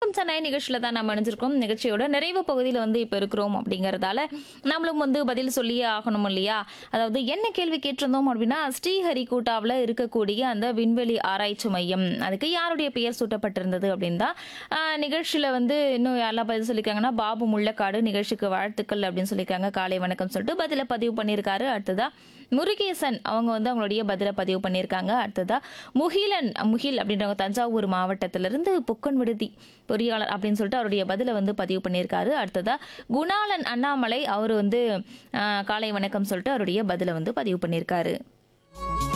வணக்கம் சென்னை நிகழ்ச்சியில் தான் நம்ம நினைச்சிருக்கோம் நிகழ்ச்சியோட நிறைவு பகுதியில் வந்து இப்போ இருக்கிறோம் அப்படிங்கறதால நம்மளும் வந்து பதில் சொல்லியே ஆகணும் இல்லையா அதாவது என்ன கேள்வி கேட்டிருந்தோம் அப்படின்னா ஸ்ரீஹரிகோட்டாவில் இருக்கக்கூடிய அந்த விண்வெளி ஆராய்ச்சி மையம் அதுக்கு யாருடைய பெயர் சூட்டப்பட்டிருந்தது அப்படின்னு தான் நிகழ்ச்சியில் வந்து இன்னும் யாரெல்லாம் பதில் சொல்லியிருக்காங்கன்னா பாபு முள்ளக்காடு நிகழ்ச்சிக்கு வாழ்த்துக்கள் அப்படின்னு சொல்லியிருக்காங்க காலை வணக்கம் சொல்லிட்டு பதில பதிவு பண்ணியிருக்காரு அடுத்ததா முருகேசன் அவங்க வந்து அவங்களுடைய பதில பதிவு பண்ணியிருக்காங்க அடுத்ததா முகிலன் முகில் அப்படின்றவங்க தஞ்சாவூர் மாவட்டத்திலிருந்து பொக்கன் விடுதி பொறியாளர் அப்படின்னு சொல்லிட்டு அவருடைய பதில வந்து பதிவு பண்ணியிருக்காரு அடுத்ததா குணாலன் அண்ணாமலை அவர் வந்து ஆஹ், காலை வணக்கம் சொல்லிட்டு அவருடைய பதில வந்து பதிவு பண்ணியிருக்காரு